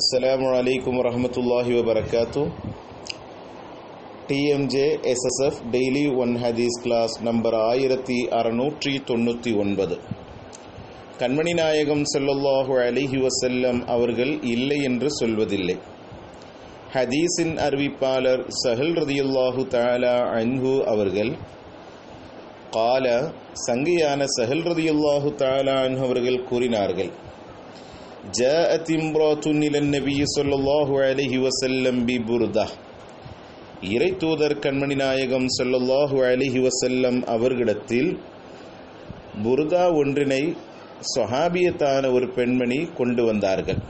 السلام عليكم ورحمة الله وبركاته TMJ SSF daily one ஹதீஸ் class number ஆயிரத்தி அறநூற்றி தொண்ணூற்றி ஒன்பது கண்மணி நாயகம் ஸல்லல்லாஹு அலைஹி வஸல்லம் அவர்கள் இல்லை என்று சொல்வதில்லை ஹதீஸின் அறிவிப்பாளர் சஹல் ரதியுல்லாஹு தஆலா அன்ஹு அவர்கள் கால சங்கையான சஹல் ரதியுல்லாஹு தஆலா அன்ஹு அவர்கள் கூறினார்கள் ஜாஅத் இம்ராத்துன் இலன் நபி ஸல்லல்லாஹு அலைஹி வஸல்லம் பிபுர்தா இறை தூதர் கண்மணி நாயகம் ஸல்லல்லாஹு அலைஹி வஸல்லம் அவர்களிடத்தில் புர்தா ஒன்றினை சொஹாபியத்தான ஒரு பெண்மணி கொண்டு வந்தார்கள்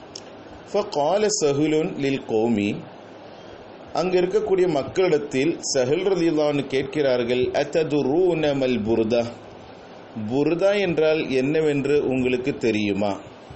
ஃபகால சஹுலுன் லில் கோமி அங்க இருக்கக்கூடிய மக்களிடத்தில் சஹல் ரலியல்லாஹு கேட்கிறார்கள் அத்ததுரூன மல் புர்தா புர்தா என்றால் என்னவென்று உங்களுக்கு தெரியுமா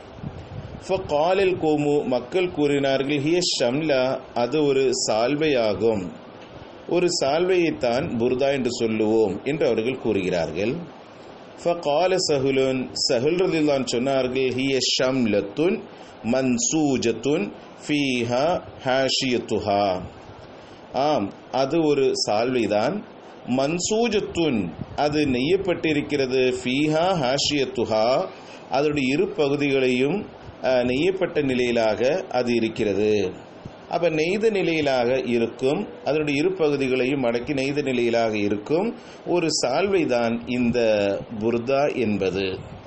ஃபகாலில் கோமு மக்கள் கூறினார்கள் ஹிய ஷம்லா அது ஒரு சால்வையாகும் ஒரு சால்வையைத்தான் புர்தா என்று சொல்லுவோம் என்று அவர்கள் கூறுகிறார்கள் ஃபகால சஹுலுன் சஹுல் ரலில்லான் சொன்னார்கள் ஹிய ஷம்லத்துன் மன்சூஜத்துன் ஃபீஹா ஹாஷியத்துஹா ஆம் அது ஒரு சால்வைதான் மன்சூஜத்துன் அது நெய்யப்பட்டிருக்கிறது ஃபீஹா ஹாஷியத்துஹா அதனுடைய இரு பகுதிகளையும் அஹ், நெய்யப்பட்ட நிலையிலாக அது இருக்கிறது அப்ப நெய்த நிலையிலாக இருக்கும் அதனுடைய இரு பகுதிகளையும் அடக்கி நெய்த நிலையிலாக இருக்கும் ஒரு சால்வைதான் இந்த புர்தா என்பது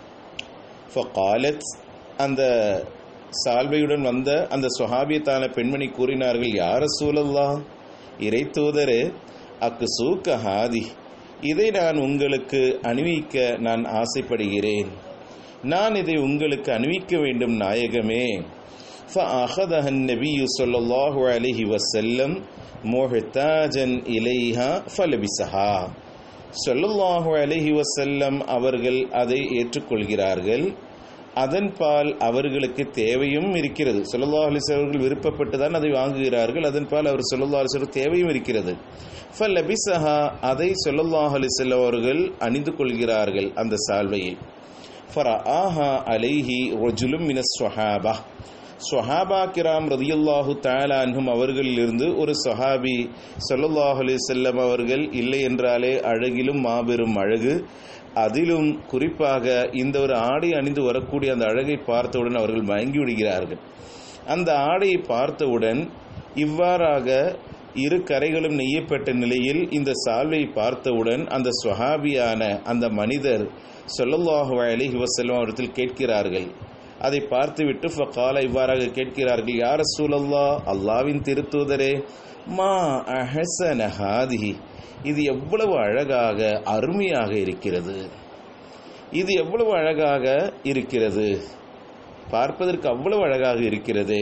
ஃபகாலத் அந்த சால்வையுடன் வந்த அந்த சுஹாபியத்தான பெண்மணி கூறினார்கள் யார சூழல்லா இறை தூதரே அக்கு சூக்க ஹாதி இதை நான் உங்களுக்கு அணிவிக்க நான் ஆசைப்படுகிறேன் நான் இதை உங்களுக்கு அணிவிக்க வேண்டும் நாயகமே فأخذها النبي صلى الله عليه وسلم محتاجا إليها فلبسها சொல்லல்லாஹு அலைஹி வஸல்லம் அவர்கள் அதை ஏற்றுக்கொள்கிறார்கள் அதன் பால் அவர்களுக்கு தேவையும் இருக்கிறது சொல்லல்லாஹு அலிஸ் அவர்கள் விருப்பப்பட்டு தான் அதை வாங்குகிறார்கள் அதன் பால் அவர் சொல்லல்லாஹு அலிஸ் தேவையும் இருக்கிறது ஃபலபிசஹா அதை சொல்லல்லாஹு அலிஸ் அவர்கள் அணிந்து கொள்கிறார்கள் அந்த சால்வையை ஃபரஆஹா அலைஹி ரஜுலும் மினஸ் சுஹாபா சுஹாபா கிராம் ரதியுல்லாஹு தஆலா அன்ஹும் அவர்களிலிருந்து ஒரு சஹாபி ஸல்லல்லாஹு அலைஹி வஸல்லம் அவர்கள் இல்லை என்றாலே அழகிலும் மாபெரும் அழகு அதிலும் குறிப்பாக இந்த ஒரு ஆடை அணிந்து வரக்கூடிய அந்த அழகை பார்த்தவுடன் அவர்கள் மயங்கி விடுகிறார்கள் அந்த ஆடையை பார்த்தவுடன் இவ்வாறாக இரு கரைகளும் நெய்யப்பட்ட நிலையில் இந்த சால்வை பார்த்தவுடன் அந்த சுஹாபியான அந்த மனிதர் ஸல்லல்லாஹு அலைஹி வஸல்லம் அவரிடத்தில் கேட்கிறார்கள் அதை பார்த்துவிட்டு ஃபகால இவ்வாறாக கேட்கிறார்கள் யார் சூழல்லா அல்லாவின் திருத்தூதரே மா அஹசன ஹாதிஹி இது எவ்வளவு அழகாக அருமையாக இருக்கிறது இது எவ்வளவு அழகாக இருக்கிறது பார்ப்பதற்கு அவ்வளவு அழகாக இருக்கிறது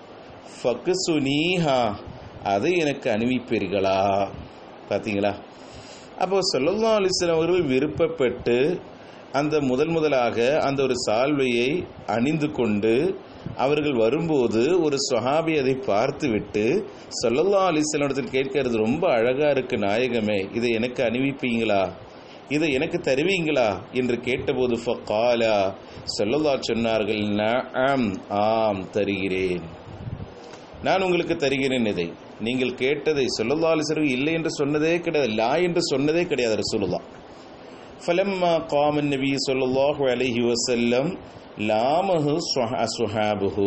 ஃபக்சுனீஹா அதை எனக்கு அணிவிப்பீர்களா பார்த்தீங்களா அப்போ சொல்லல்லா அலிஸ்லாம் அவர்கள் விருப்பப்பட்டு அந்த முதல் முதலாக அந்த ஒரு சால்வையை அணிந்து கொண்டு அவர்கள் வரும்போது ஒரு சுஹாபி அதை பார்த்துவிட்டு சொல்லல்லா அலிஸ்லாமிடத்தில் கேட்கிறது ரொம்ப அழகா இருக்கு நாயகமே இதை எனக்கு அணிவிப்பீங்களா இதை எனக்கு தருவீங்களா என்று கேட்டபோது ஃபகாலா சொல்லல்லா சொன்னார்கள் நஅம் ஆம் தருகிறேன் நான் உங்களுக்கு தருகிறேன் இதை நீங்கள் கேட்டதை சொல்லல்லா அலிஸ்வர்கள் இல்லை என்று சொன்னதே கிடையாது லா என்று சொன்னதே கிடையாது ரசூலுல்லா فلما قام النبي صلى الله عليه وسلم لامه أصحابه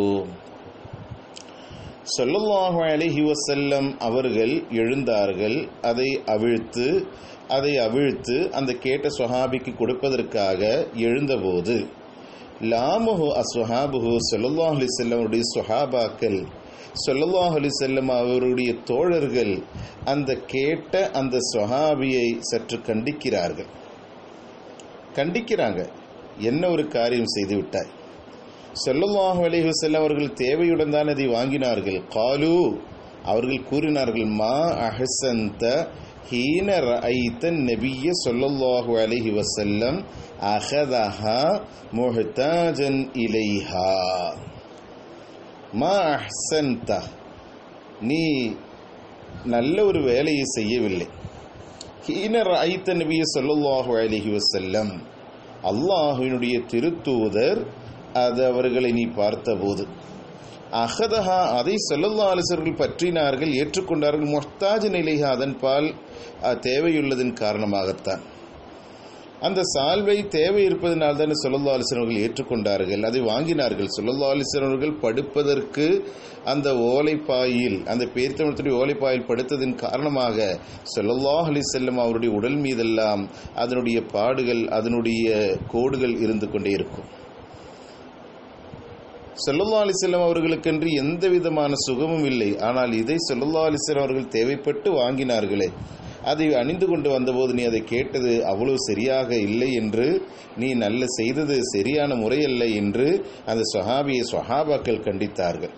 சொல்லல்லாஹு அலைஹி வசல்லம் அவர்கள் எழுந்தார்கள் அதை அவிழ்த்து அதை அவிழ்த்து அந்த கேட்ட சுஹாபிக்கு கொடுப்பதற்காக எழுந்தபோது லாமுஹு அஸ்வஹாபுஹு சொல்லல்லாஹு அலி செல்லமுடைய சுஹாபாக்கள் சொல்லல்லாஹு அலி செல்லம் அவருடைய தோழர்கள் அந்த கேட்ட அந்த சுஹாபியை சற்று கண்டிக்கிறார்கள் கண்டிக்கிறாங்க என்ன ஒரு காரியம் செய்து விட்டாய் சொல்லல்லாஹு அலைஹி வஸல்லம் அவர்கள் தேவையுடன் தான் அதை வாங்கினார்கள் காலு அவர்கள் கூறினார்கள் மா அஹசந்த ஹீன ரஐத்த நபிய சொல்லல்லாஹு அலைஹி வஸல்லம் அஹதஹா முஹ்தாஜன் இலைஹா மா அஹ்சந்த நீ நல்ல ஒரு வேலையை செய்யவில்லை ஹீன ரஐத்த நபிய சொல்லல்லாஹு அலைஹி வஸல்லம் அல்லாஹுவினுடைய திருத்தூதர் அது அவர்களை நீ பார்த்தபோது அகதஹா அதை சொல்லல்லா அலிசர்கள் பற்றினார்கள் ஏற்றுக்கொண்டார்கள் மொஹ்தாஜ் நிலையா அதன் பால் அஹ், தேவையுள்ளதன் காரணமாகத்தான் அந்த சால்வை தேவை இருப்பதனால் தானே சொல்லல்லா அலிசனவர்கள் ஏற்றுக்கொண்டார்கள் அதை வாங்கினார்கள் சொல்லல்லா அலிசனவர்கள் படுப்பதற்கு அந்த ஓலைப்பாயில் அந்த பேர்த்தமிழத்துடைய ஓலைப்பாயில் படுத்ததன் காரணமாக சொல்லல்லாஹ் அலிசல்லம் அவருடைய உடல் மீதெல்லாம் அதனுடைய பாடுகள் அதனுடைய கோடுகள் இருந்து கொண்டே இருக்கும் சொல்லல்லா அலிசல்லம் அவர்களுக்கென்று எந்த விதமான சுகமும் இல்லை ஆனால் இதை சொல்லல்லா அலிசல்லம் அவர்கள் தேவைப்பட்டு வாங்கினார்களே அதை அணிந்து கொண்டு வந்தபோது நீ அதை கேட்டது அவ்வளவு சரியாக இல்லை என்று நீ நல்ல செய்தது சரியான முறையல்ல என்று அந்த சொஹாபியை சொஹாபாக்கள் கண்டித்தார்கள்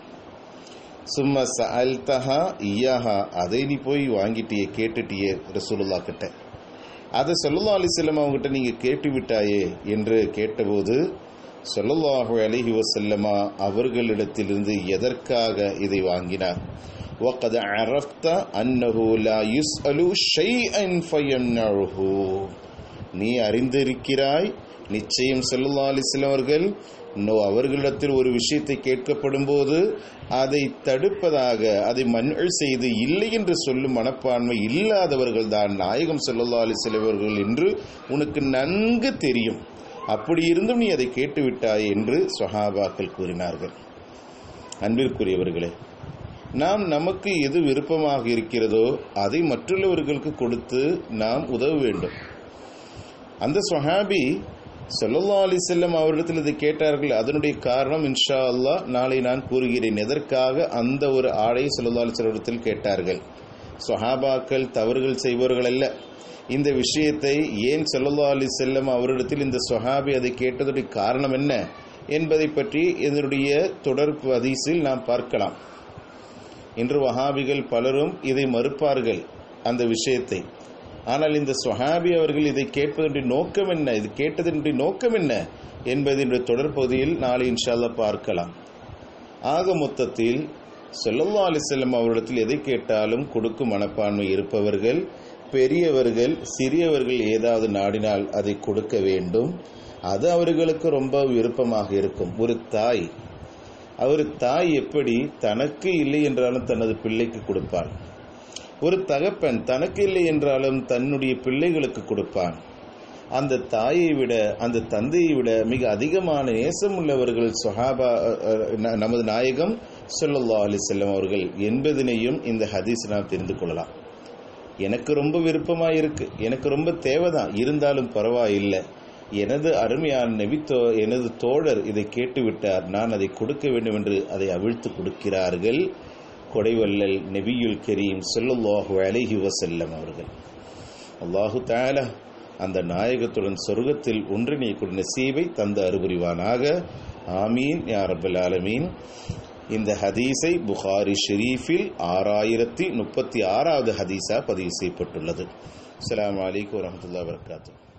சும்மா சஅல்தஹா இயாஹா அதை நீ போய் வாங்கிட்டியே கேட்டுட்டியே ரசூலுல்லா கிட்ட அதை சொல்லல்லா அலிசல்லம் அவங்ககிட்ட நீங்க கேட்டு விட்டாயே என்று கேட்டபோது சொல்லல்லாஹு அலைஹி வசல்லமா அவர்களிடத்திலிருந்து எதற்காக இதை வாங்கினார் وقد عرفت أنه لا يسأل شيئا فيمنعه நீ அறிந்திருக்கிறாய் நிச்சயம் செல்லல்லா அலிஸ்லாம் அவர்கள் நோ அவர்களிடத்தில் ஒரு விஷயத்தை கேட்கப்படும் போது அதை தடுப்பதாக அதை மன்னில் செய்து இல்லை என்று சொல்லும் மனப்பான்மை இல்லாதவர்கள் தான் நாயகம் செல்லல்லா அலிஸ்லாம் அவர்கள் என்று உனக்கு நன்கு தெரியும் அப்படி இருந்தும் நீ அதை கேட்டுவிட்டாய் என்று சொஹாபாக்கள் கூறினார்கள் அன்பிற்குரியவர்களே நாம் நமக்கு எது விருப்பமாக இருக்கிறதோ அதை மற்றுள்ளவர்களுக்கு கொடுத்து நாம் உதவ வேண்டும் அந்த சொஹாபி சொல்லல்லா அலி செல்லம் அவரிடத்தில் இதை கேட்டார்கள் அதனுடைய காரணம் இன்ஷா அல்லாஹ் நாளை நான் கூறுகிறேன் எதற்காக அந்த ஒரு ஆடை சொல்லல்லா அலி செல்வத்தில் கேட்டார்கள் சொஹாபாக்கள் தவறுகள் செய்பவர்கள் அல்ல இந்த விஷயத்தை ஏன் சொல்லல்லா அலி செல்லம் அவரிடத்தில் இந்த சொஹாபி அதை கேட்டதுடைய காரணம் என்ன என்பதை பற்றி இதனுடைய தொடர் ஹதீஸில் நாம் பார்க்கலாம் இன்று வஹாபிகள் பலரும் இதை மறுப்பார்கள் அந்த விஷயத்தை ஆனால் இந்த சுஹாபி அவர்கள் இதை கேட்பதனுடைய நோக்கம் என்ன இது கேட்டதனுடைய நோக்கம் என்ன என்பதனுடைய தொடர் பகுதியில் நாளை இன்ஷால்லா பார்க்கலாம் ஆக மொத்தத்தில் சொல்லல்லா அலிசல்லம் அவரிடத்தில் எதை கேட்டாலும் கொடுக்கும் மனப்பான்மை இருப்பவர்கள் பெரியவர்கள் சிறியவர்கள் ஏதாவது நாடினால் அதை கொடுக்க வேண்டும் அது அவர்களுக்கு ரொம்ப விருப்பமாக இருக்கும் ஒரு தாய் அவர் தாய் எப்படி தனக்கு இல்லை என்றாலும் தனது பிள்ளைக்கு கொடுப்பான் ஒரு தகப்பன் தனக்கு இல்லை என்றாலும் தன்னுடைய பிள்ளைகளுக்கு கொடுப்பான் அந்த தாயை விட அந்த தந்தையை விட மிக அதிகமான நேசம் உள்ளவர்கள் சொஹாபா நமது நாயகம் சொல்லல்லா அலி செல்லம் அவர்கள் என்பதனையும் இந்த ஹதீஸ் நாம் தெரிந்து கொள்ளலாம் எனக்கு ரொம்ப விருப்பமாக இருக்கு எனக்கு ரொம்ப தேவைதான் இருந்தாலும் பரவாயில்லை எனது அருமையான நெபித்தோ எனது தோழர் இதை கேட்டுவிட்டார் நான் அதை கொடுக்க வேண்டும் என்று அதை அவிழ்த்து கொடுக்கிறார்கள் கொடைவல்லல் நெபியுல் கரீம் சொல்லுல்லாஹு அலைஹி வசல்லம் அவர்கள் அல்லாஹு தாலா அந்த நாயகத்துடன் சொர்க்கத்தில் ஒன்றினை கொண்ட நசீவை தந்த அருபுரிவானாக ஆமீன் யா ரப்பல் ஆலமீன் இந்த ஹதீஸை புகாரி ஷெரீஃபில் ஆறாயிரத்தி முப்பத்தி ஆறாவது ஹதீஸா பதிவு செய்யப்பட்டுள்ளது அஸ்ஸலாமு அலைக்கும் வரஹ்மத்துல்லாஹி வபரகாத்துஹு